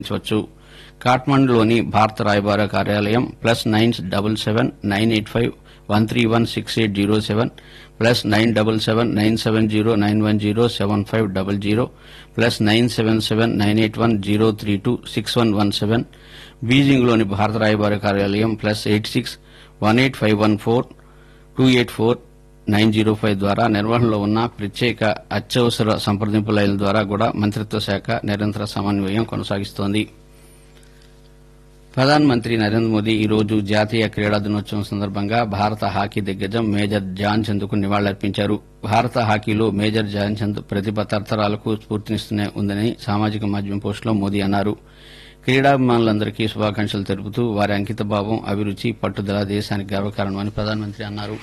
వచ్చు కాఠ్మండులోని భారత రాయబార కార్యాలయం plus nine double seven nine eight five one three one six eight zero seven plus nine double seven nine seven zero nine one zero seven five double zero plus nine seven seven nine eight one zero three two six one one seven బీజింగ్లోని భారత రాయబార కార్యాలయం plus eight six one eight five one four two eight four nine zero five ద్వారా నిర్వహణలో ఉన్న ప్రత్యేక అత్యవసర సంప్రదింపు లైన్ల ద్వారా కూడా మంత్రిత్వ శాఖ నిరంతర సమన్వయం కొనసాగిస్తోంది ప్రధానమంత్రి నరేంద్ర మోదీ ఈ రోజు జాతీయ క్రీడా దినోత్సవం సందర్భంగా భారత హాకీ దిగ్గజం మేజర్ ధ్యాన్ చంద్ కు నివాళులర్పించారు భారత హాకీలో మేజర్ ధ్యాన్ చంద్ ప్రతిభ తరతరాలకు స్ఫూర్తినిస్తూనే ఉందని సామాజిక మాధ్యమం పోస్టులో మోదీ అన్నారు క్రీడాభిమానులందరికీ శుభాకాంక్షలు తెలుపుతూ వారి అంకితభావం అభిరుచి పట్టుదల దేశానికి గర్వకారణమని ప్రధానమంత్రి అన్నారు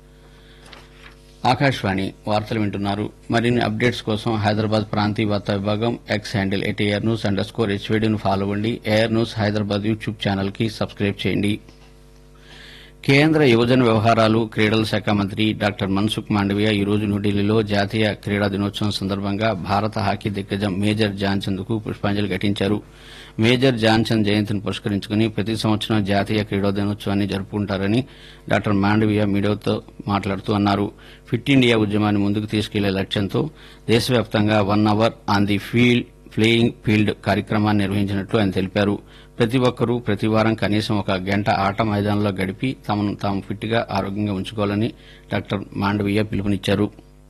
ఆకాశవాణి వార్తలు వింటున్నారు మరిన్ని అప్డేట్స్ కోసం హైదరాబాద్ ప్రాంతీయ వార్తా విభాగం X handle at air news underscore హెచ్వేడిను ఫాలో అవ్వండి air news Hyderabad YouTube channel కి సబ్స్క్రైబ్ చేయండి కేంద్ర యువజన వ్యవహారాలు క్రీడల శాఖ మంత్రి డాక్టర్ మన్సుఖ్ మాండవీయ ఈ రోజు న్యూఢిల్లీలో జాతీయ క్రీడా దినోత్సవం సందర్భంగా భారత హాకీ దిగ్గజం మేజర్ ధ్యాన్చంద్ కు పుష్పాంజలి ఘటించారు మేజర్ ధ్యాన్చంద్ జయంతిని పురస్కరించుకుని ప్రతి సంవత్సరం జాతీయ క్రీడా దినోత్సవాన్ని జరుపుకుంటారని డాక్టర్ మాండవీయ మీడియాతో మాట్లాడుతూ అన్నారు ఫిట్ ఇండియా ఉద్యమాన్ని ముందుకు తీసుకెళ్లే లక్ష్యంతో దేశవ్యాప్తంగా one hour on the field playing field కార్యక్రమాన్ని నిర్వహించినట్లు ఆయన తెలిపారు ప్రతి ఒక్కరూ ప్రతి వారం కనీసం ఒక గంట ఆట మైదానంలో గడిపి తమను తాము ఫిట్ గా ఆరోగ్యంగా ఉంచుకోవాలని డాక్టర్ మాండవీయ పిలుపునిచ్చారు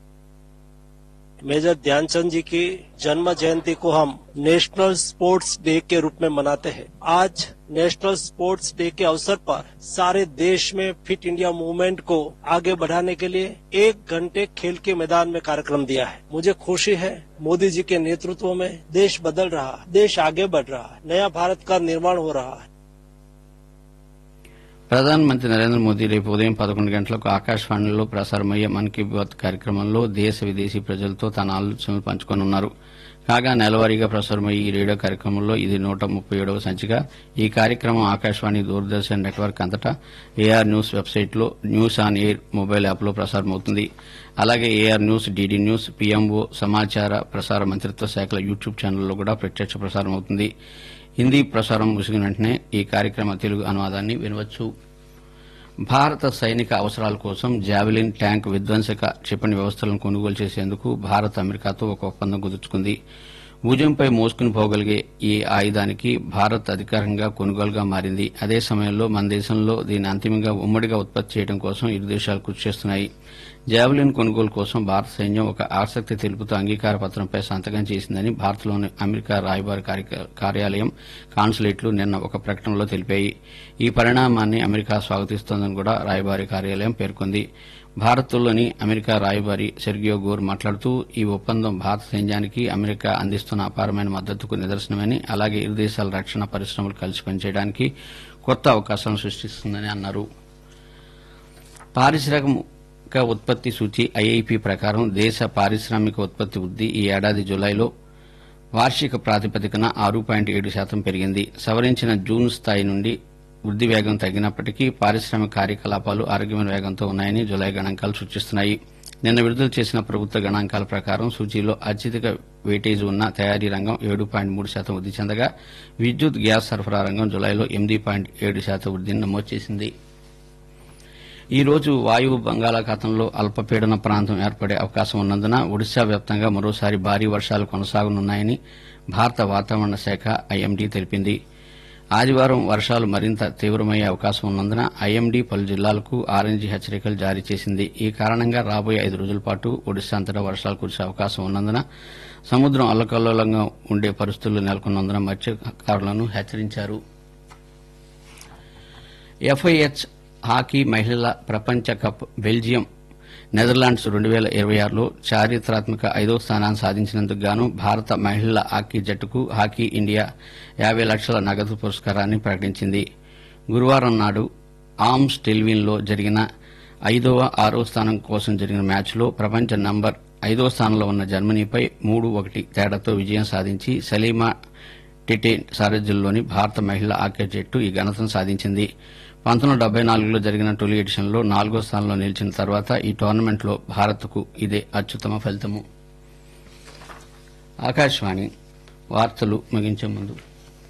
मेजर ध्यानचंद जी की जन्म जयंती को हम नेशनल स्पोर्ट्स डे के रूप में मनाते हैं आज नेशनल स्पोर्ट्स डे के अवसर पर सारे देश में फिट इंडिया मूवमेंट को आगे बढ़ाने के लिए एक घंटे खेल के मैदान में कार्यक्रम दिया है मुझे खुशी है मोदी जी के नेतृत्व में देश बदल रहा है देश आगे बढ़ रहा है नया भारत का निर्माण हो रहा है ప్రధానమంత్రి నరేంద్ర మోదీ రేపు ఉదయం పదకొండు గంటలకు ఆకాశవాణిలో ప్రసారమయ్యే మన్ కీ బాత్ కార్యక్రమంలో దేశ విదేశీ ప్రజలతో తన ఆలోచనలు పంచుకోనున్నారు కాగా నెలవారీగా ప్రసారమయ్యే ఈ రేడియో కార్యక్రమంలో ఇది నూట ముప్పై ఏడవ సంచిక ఈ కార్యక్రమం ఆకాశవాణి దూరదర్శన్ నెట్వర్క్ అంతటా ఏఆర్ న్యూస్ వెబ్సైట్లో న్యూస్ ఆన్ ఎయిర్ మొబైల్ యాప్లో ప్రసారమవుతుంది అలాగే AIR news DD news PMO సమాచార ప్రసార మంత్రిత్వ శాఖల యూట్యూబ్ ఛానల్లో కూడా ప్రత్యక్ష ప్రసారం అవుతుంది హిందీ ప్రసారం ముగిసిన వెంటనే ఈ కార్యక్రమ తెలుగు అనువాదాన్ని వినవచ్చు భారత సైనిక అవసరాల కోసం జావెలిన్ ట్యాంక్ విధ్వంసక క్షిపణి వ్యవస్థలను కొనుగోలు చేసేందుకు భారత్ అమెరికాతో ఒక ఒప్పందం కుదుర్చుకుంది భుజంపై మోసుకుని పోగలిగే ఈ ఆయుధానికి భారత్ అధికారికంగా కొనుగోలుగా మారింది అదే సమయంలో మన దేశంలో దీన్ని అంతిమంగా ఉమ్మడిగా ఉత్పత్తి చేయడం కోసం ఇరు దేశాలు కృషి చేస్తున్నాయి జావెలిన్ కొనుగోలు కోసం భారత సైన్యం ఒక ఆసక్తి తెలుపుతూ అంగీకార పత్రంపై సంతకం చేసిందని భారత్లోని అమెరికా రాయబార కార్య- కార్యాలయం కాన్సులేట్లు నిన్న ఒక ప్రకటనలో తెలిపాయి ఈ పరిణామాన్ని అమెరికా స్వాగతిస్తోందని కూడా రాయబారి కార్యాలయం పేర్కొంది భారత్లోని అమెరికా రాయబారి సెర్గియో గోర్ మాట్లాడుతూ ఈ ఒప్పందం భారత సైన్యానికి అమెరికా అందిస్తున్న అపారమైన మద్దతుకు నిదర్శనమని అలాగే ఇరు దేశాల రక్షణ పరిశ్రమలు కలిసి పనిచేయడానికి కొత్త అవకాశాలను సృష్టిస్తుందని అన్నారు పారిశ్రామిక ఉత్పత్తి సూచి ఐఐపి ప్రకారం దేశ పారిశ్రామిక ఉత్పత్తి వృద్ది ఈ ఏడాది జులైలో వార్షిక ప్రాతిపదికన ఆరు పాయింట్ ఏడు శాతం పెరిగింది సవరించిన జూన్ స్థాయి నుండి వృద్ది వేగం తగ్గినప్పటికీ పారిశ్రామిక కార్యకలాపాలు ఆరోగ్యమైన వేగంతో ఉన్నాయని జులై గణాంకాలు సూచిస్తున్నాయి నిన్న విడుదల చేసిన ప్రభుత్వ గణాంకాల ప్రకారం సూచీలో అత్యధిక వెయిటేజ్ ఉన్న తయారీ రంగం ఏడు పాయింట్ మూడు శాతం వృద్ది చెందగా విద్యుత్ గ్యాస్ సరఫరా రంగం జులైలో ఎనిమిది పాయింట్ ఏడు శాతం వృద్దిని నమోదు చేసింది ఈ రోజు వాయువు బంగాళాఖాతంలో అల్పపీడన ప్రాంతం ఏర్పడే అవకాశం ఉన్నందున ఒడిశా వ్యాప్తంగా మరోసారి భారీ వర్షాలు కొనసాగనున్నాయని భారత వాతావరణ శాఖ ఐఎండీ తెలిపింది ఆదివారం వర్షాలు మరింత తీవ్రమయ్యే అవకాశం ఉన్నందున ఐఎండీ పలు జిల్లాలకు ఆరెంజ్ హెచ్చరికలు జారీ చేసింది ఈ కారణంగా రాబోయే ఐదు రోజుల పాటు ఒడిశా అంతటా వర్షాలు కురిసే అవకాశం ఉన్నందున సముద్రం అల్లకల్లోలంగా ఉండే పరిస్థితులు నెలకొన్నందున మత్స్యకారులను హెచ్చరించారు ఎఫ్ఐహెచ్ హాకీ మహిళల ప్రపంచ కప్ బెల్జియం నెదర్లాండ్స్ రెండు వేల ఇరవై ఆరులో చారిత్రాత్మక ఐదో స్థానాన్ని సాధించినందుకు గాను భారత మహిళల హాకీ జట్టుకు హాకీ ఇండియా యాభై లక్షల నగదు పురస్కారాన్ని ప్రకటించింది గురువారం నాడు ఆర్మ్స్ టెల్విన్లో జరిగిన ఐదవ ఆరో స్థానం కోసం జరిగిన మ్యాచ్లో ప్రపంచ నంబర్ ఐదో స్థానంలో ఉన్న జర్మనీపై మూడు ఒకటి తేడాతో విజయం సాధించి సలీమా టిటేన్ సారథ్యంలోని భారత మహిళా హాకీ జట్టు ఈ ఘనతను సాధించింది పంతొమ్మిది డెబ్బై నాలుగులో జరిగిన తొలి ఎడిషన్లో నాలుగో స్థానంలో నిలిచిన తర్వాత ఈ టోర్నమెంట్లో భారత్కు ఇదే అత్యుత్తమ ఫలితము ఆకాశవాణి వార్తలు ముగించే ముందు